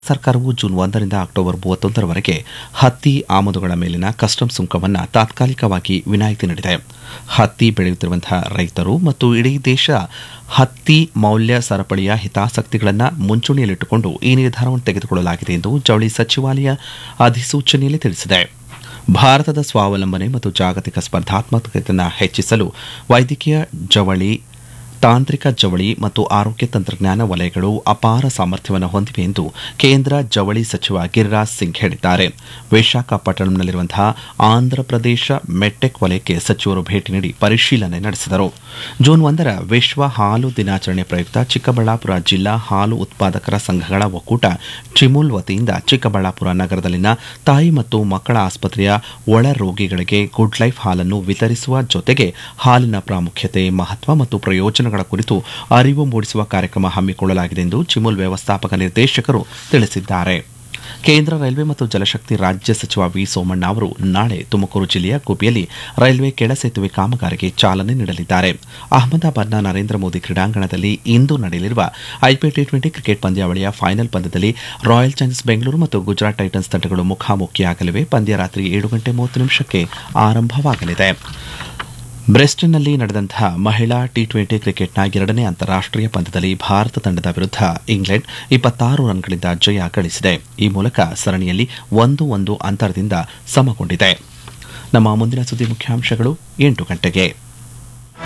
ಸರ್ಕಾರವು ಜೂನ್ ಒಂದರಿಂದ ಅಕ್ಟೋಬರ್ ಮೂವತ್ತೊಂದರವರೆಗೆ ಹತ್ತಿ ಆಮದುಗಳ ಮೇಲಿನ ಕಸ್ಟಮ್ಸ್ ಸುಂಕವನ್ನು ತಾತ್ಕಾಲಿಕವಾಗಿ ವಿನಾಯಿತಿ ನೀಡಿದೆ ಹತ್ತಿ ಬೆಳೆಯುತ್ತಿರುವಂತಹ ರೈತರು ಮತ್ತು ಇಡೀ ದೇಶ ಹತ್ತಿ ಮೌಲ್ಯ ಸರಪಳಿಯ ಹಿತಾಸಕ್ತಿಗಳನ್ನು ಮುಂಚೂಣಿಯಲ್ಲಿಟ್ಟುಕೊಂಡು ಈ ನಿರ್ಧಾರವನ್ನು ತೆಗೆದುಕೊಳ್ಳಲಾಗಿದೆ ಎಂದು ಜವಳಿ ಸಚಿವಾಲಯ ಅಧಿಸೂಚನೆಯಲ್ಲಿ ತಿಳಿಸಿದೆ ಭಾರತದ ಸ್ವಾವಲಂಬನೆ ಮತ್ತು ಜಾಗತಿಕ ಸ್ಪರ್ಧಾತ್ಮಕತೆಯನ್ನು ಹೆಚ್ಚಿಸಲು ವೈದ್ಯಕೀಯ ಜವಳಿ ತಾಂತ್ರಿಕ ಜವಳಿ ಮತ್ತು ಆರೋಗ್ಯ ತಂತ್ರಜ್ಞಾನ ವಲಯಗಳು ಅಪಾರ ಸಾಮರ್ಥ್ಯವನ್ನು ಹೊಂದಿವೆ ಎಂದು ಕೇಂದ್ರ ಜವಳಿ ಸಚಿವ ಗಿರಿರಾಜ್ ಸಿಂಗ್ ಹೇಳಿದ್ದಾರೆ ವಿಶಾಖಪಟ್ಟಣಂನಲ್ಲಿರುವಂತಹ ಆಂಧ್ರಪ್ರದೇಶ ಮೆಟ್ಟೆಕ್ ವಲಯಕ್ಕೆ ಸಚಿವರು ಭೇಟಿ ನೀಡಿ ಪರಿಶೀಲನೆ ನಡೆಸಿದರು ಜೂನ್ ಒಂದರ ವಿಶ್ವ ಹಾಲು ದಿನಾಚರಣೆ ಪ್ರಯುಕ್ತ ಚಿಕ್ಕಬಳ್ಳಾಪುರ ಜಿಲ್ಲಾ ಹಾಲು ಉತ್ಪಾದಕರ ಸಂಘಗಳ ಒಕ್ಕೂಟ ಚಿಮುಲ್ ವತಿಯಿಂದ ಚಿಕ್ಕಬಳ್ಳಾಪುರ ನಗರದಲ್ಲಿನ ತಾಯಿ ಮತ್ತು ಮಕ್ಕಳ ಆಸ್ಪತ್ರೆಯ ಒಳ ರೋಗಿಗಳಿಗೆ ಗುಡ್ ಲೈಫ್ ಹಾಲನ್ನು ವಿತರಿಸುವ ಜೊತೆಗೆ ಹಾಲಿನ ಪ್ರಾಮುಖ್ಯತೆ ಮಹತ್ವ ಮತ್ತು ಪ್ರಯೋಜನಗಳ ಕುರಿತು ಅರಿವು ಮೂಡಿಸುವ ಕಾರ್ಯಕ್ರಮ ಹಮ್ಮಿಕೊಳ್ಳಲಾಗಿದೆ ಎಂದು ಚಿಮುಲ್ ವ್ಯವಸ್ಥಾಪಕ ನಿರ್ದೇಶಕರು ತಿಳಿಸಿದ್ದಾರೆ ಕೇಂದ್ರ ರೈಲ್ವೆ ಮತ್ತು ಜಲಶಕ್ತಿ ರಾಜ್ಯ ಸಚಿವ ವಿ ಸೋಮಣ್ಣ ಅವರು ನಾಳೆ ತುಮಕೂರು ಜಿಲ್ಲೆಯ ಗುಬ್ಬಿಯಲ್ಲಿ ರೈಲ್ವೆ ಕೆಳ ಸೇತುವೆ ಕಾಮಗಾರಿಗೆ ಚಾಲನೆ ನೀಡಲಿದ್ದಾರೆ ಅಹಮದಾಬಾದ್ನ ನರೇಂದ್ರ ಮೋದಿ ಕ್ರೀಡಾಂಗಣದಲ್ಲಿ ಇಂದು ನಡೆಯಲಿರುವ ಐಪಿಎಲ್ ಟಿ ಟ್ವೆಂಟಿ ಕ್ರಿಕೆಟ್ ಪಂದ್ಯಾವಳಿಯ ಫೈನಲ್ ಪಂದ್ಯದಲ್ಲಿ ರಾಯಲ್ ಚಾಲೆಂಜರ್ಸ್ ಬೆಂಗಳೂರು ಮತ್ತು ಗುಜರಾತ್ ಟೈಟನ್ಸ್ ತಂಡಗಳು ಮುಖಾಮುಖಿಯಾಗಲಿವೆ ಪಂದ್ಯ ರಾತ್ರಿ ಏಳು ಗಂಟೆ ಮೂವತ್ತು ನಿಮಿಷಕ್ಕೆ ಆರಂಭವಾಗಲಿದೆ ಬ್ರೆಸ್ಟನ್ನಲ್ಲಿ ನಡೆದಂತಹ ಮಹಿಳಾ ಟಿ ಟ್ವೆಂಟಿ ಕ್ರಿಕೆಟ್ನ ಎರಡನೇ ಅಂತಾರಾಷ್ಟೀಯ ಪಂದ್ಯದಲ್ಲಿ ಭಾರತ ತಂಡದ ವಿರುದ್ಧ ಇಂಗ್ಲೆಂಡ್ ಇಪ್ಪತ್ತಾರು ರನ್ಗಳಿಂದ ಜಯ ಗಳಿಸಿದೆ ಈ ಮೂಲಕ ಸರಣಿಯಲ್ಲಿ ಒಂದು ಒಂದು ಅಂತರದಿಂದ ಸಮಗೊಂಡಿದೆ ನಮ್ಮ ಮುಂದಿನ ಸುದ್ದಿ ಮುಖ್ಯಾಂಶಗಳು ಎಂಟು ಗಂಟೆಗೆ